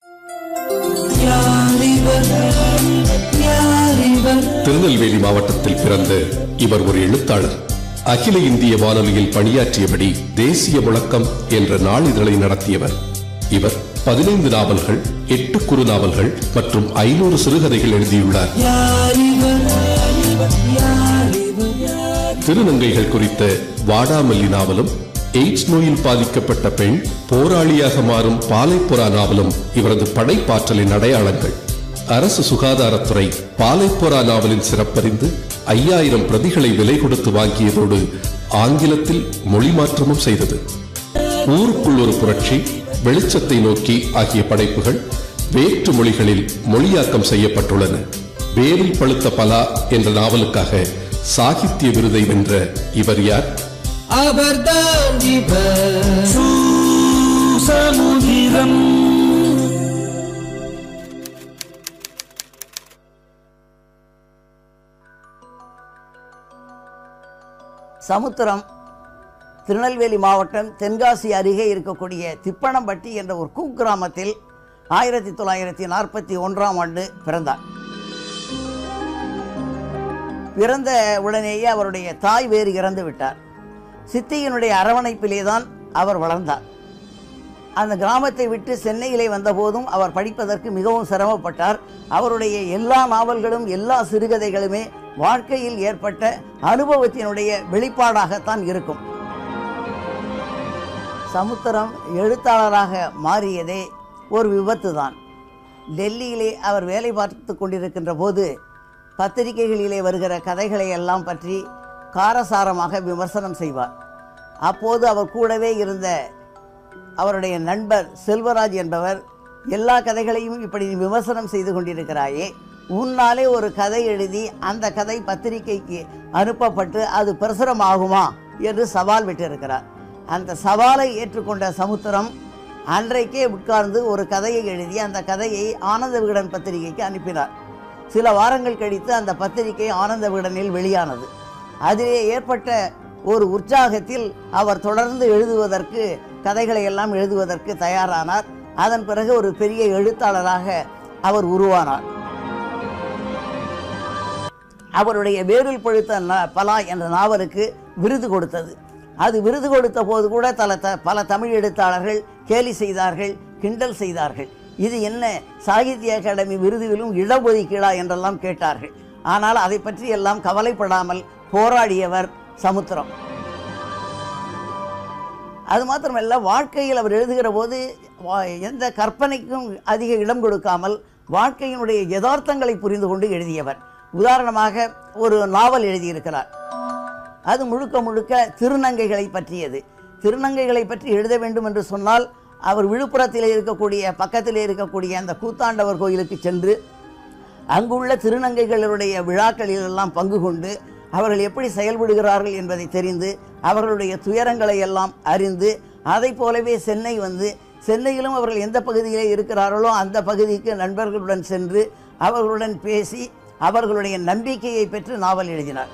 திருநெல்வேலி மாவட்டத்தில் பிறந்த இவர் ஒரு எழுத்தாளர் அகில இந்திய வானொலியில் பணியாற்றியபடி தேசிய முழக்கம் என்ற நாளிதழை நடத்தியவர் இவர் பதினைந்து நாவல்கள் எட்டு குறுநாவல்கள் மற்றும் ஐநூறு சிறுகதைகள் எழுதியுள்ளார் திருநங்கைகள் குறித்த வாடாமல்லி நாவலும் எய்ட்ஸ் நோயில் பாதிக்கப்பட்ட பெண் போராளியாக மாறும் பாலைப்புறா நாவலும் இவரது படைப்பாற்றலின் அடையாளங்கள் அரசு சுகாதாரத்துறை பாலைப்புறா நாவலின் சிறப்பறிந்து ஐயாயிரம் பிரதிகளை விலை கொடுத்து வாங்கியதோடு ஆங்கிலத்தில் மொழி மாற்றமும் செய்தது ஊருக்குள் ஒரு புரட்சி வெளிச்சத்தை நோக்கி ஆகிய படைப்புகள் வேற்று மொழிகளில் மொழியாக்கம் செய்யப்பட்டுள்ளன வேரில் பழுத்த பலா என்ற நாவலுக்காக சாகித்ய விருதை வென்ற இவர் யார் அவர்தான் இவர் சமுதிரம் சமுத்திரம் திருநெல்வேலி மாவட்டம் தென்காசி அருகே இருக்கக்கூடிய திப்பணம்பட்டி என்ற ஒரு குக்கிராமத்தில் ஆயிரத்தி தொள்ளாயிரத்தி நாற்பத்தி ஒன்றாம் ஆண்டு பிறந்தார் பிறந்த உடனேயே அவருடைய தாய் வேறு இறந்து விட்டார் சித்தியினுடைய அரவணைப்பிலே தான் அவர் வளர்ந்தார் அந்த கிராமத்தை விட்டு சென்னையிலே வந்தபோதும் அவர் படிப்பதற்கு மிகவும் சிரமப்பட்டார் அவருடைய எல்லா நாவல்களும் எல்லா சிறுகதைகளுமே வாழ்க்கையில் ஏற்பட்ட அனுபவத்தினுடைய வெளிப்பாடாகத்தான் இருக்கும் சமுத்திரம் எழுத்தாளராக மாறியதே ஒரு விபத்து தான் டெல்லியிலே அவர் வேலை பார்த்து கொண்டிருக்கின்ற போது பத்திரிகைகளிலே வருகிற கதைகளை எல்லாம் பற்றி காரசாரமாக விமர்சனம் செய்வார் அப்போது அவர் கூடவே இருந்த அவருடைய நண்பர் செல்வராஜ் என்பவர் எல்லா கதைகளையும் இப்படி நீ விமர்சனம் செய்து கொண்டிருக்கிறாயே உன்னாலே ஒரு கதை எழுதி அந்த கதை பத்திரிகைக்கு அனுப்பப்பட்டு அது பிரசுரமாகுமா என்று சவால் விட்டிருக்கிறார் அந்த சவாலை ஏற்றுக்கொண்ட சமுத்திரம் அன்றைக்கே உட்கார்ந்து ஒரு கதையை எழுதி அந்த கதையை ஆனந்த விகடன் பத்திரிகைக்கு அனுப்பினார் சில வாரங்கள் கழித்து அந்த பத்திரிகை ஆனந்த விகடனில் வெளியானது அதிலே ஏற்பட்ட ஒரு உற்சாகத்தில் அவர் தொடர்ந்து எழுதுவதற்கு கதைகளை எல்லாம் எழுதுவதற்கு தயாரானார் அதன் பிறகு ஒரு பெரிய எழுத்தாளராக அவர் உருவானார் அவருடைய வேரில் பழுத்த ந- பலா என்ற நாவலுக்கு விருது கொடுத்தது அது விருது கொடுத்த போது கூட பல த பல தமிழ் எழுத்தாளர்கள் கேலி செய்தார்கள் கிண்டல் செய்தார்கள் இது என்ன சாகித்ய அகாடமி விருதுகளும் இடஒதுக்கீடா என்றெல்லாம் கேட்டார்கள் ஆனால் அதை பற்றி எல்லாம் கவலைப்படாமல் போராடியவர் சமுத்திரம் அது மாத்திரமல்ல வாழ்க்கையில் அவர் எழுதுகிற போது வா- எந்த கற்பனைக்கும் அதிக இடம் கொடுக்காமல் வாழ்க்கையினுடைய யதார்த்தங்களை புரிந்து கொண்டு எழுதியவர் உதாரணமாக ஒரு நாவல் எழுதியிருக்கிறார் அது முழுக்க முழுக்க திருநங்கைகளை பற்றியது திருநங்கைகளை பற்றி எழுத வேண்டும் என்று சொன்னால் அவர் விழுப்புரத்தில் இருக்கக்கூடிய பக்கத்தில் இருக்கக்கூடிய அந்த கூத்தாண்டவர் கோயிலுக்கு சென்று அங்குள்ள திருநங்கைகளுடைய விழாக்களில் எல்லாம் பங்கு கொண்டு அவர்கள் எப்படி செயல்படுகிறார்கள் என்பதை தெரிந்து அவர்களுடைய துயரங்களை எல்லாம் அறிந்து அதைப் போலவே சென்னை வந்து சென்னையிலும் அவர்கள் எந்த பகுதியிலே இருக்கிறார்களோ அந்த பகுதிக்கு நண்பர்களுடன் சென்று அவர்களுடன் பேசி அவர்களுடைய நம்பிக்கையை பெற்று நாவல் எழுதினார்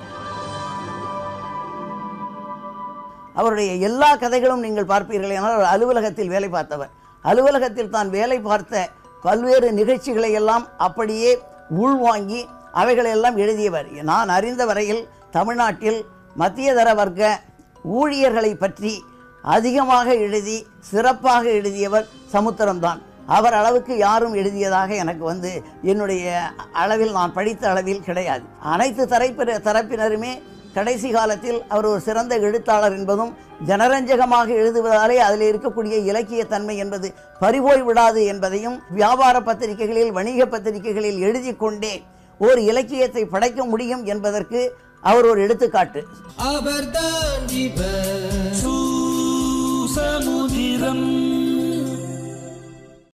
அவருடைய எல்லா கதைகளும் நீங்கள் பார்ப்பீர்கள் என்றால் அவர் அலுவலகத்தில் வேலை பார்த்தவர் அலுவலகத்தில் தான் வேலை பார்த்த பல்வேறு நிகழ்ச்சிகளை எல்லாம் அப்படியே உள்வாங்கி அவைகளை எல்லாம் எழுதியவர் நான் அறிந்த வரையில் தமிழ்நாட்டில் மத்திய தர வர்க்க ஊழியர்களை பற்றி அதிகமாக எழுதி சிறப்பாக எழுதியவர் சமுத்திரம்தான் அவர் அளவுக்கு யாரும் எழுதியதாக எனக்கு வந்து என்னுடைய அளவில் நான் படித்த அளவில் கிடையாது அனைத்து தரப்பின தரப்பினருமே கடைசி காலத்தில் அவர் ஒரு சிறந்த எழுத்தாளர் என்பதும் ஜனரஞ்சகமாக எழுதுவதாலே அதில் இருக்கக்கூடிய இலக்கிய தன்மை என்பது பறிபோய் விடாது என்பதையும் வியாபார பத்திரிகைகளில் வணிக பத்திரிகைகளில் எழுதி கொண்டே ஒரு இலக்கியத்தை படைக்க முடியும் என்பதற்கு அவர் ஒரு எடுத்துக்காட்டு அவர்தான் இவர் சமுதிரம்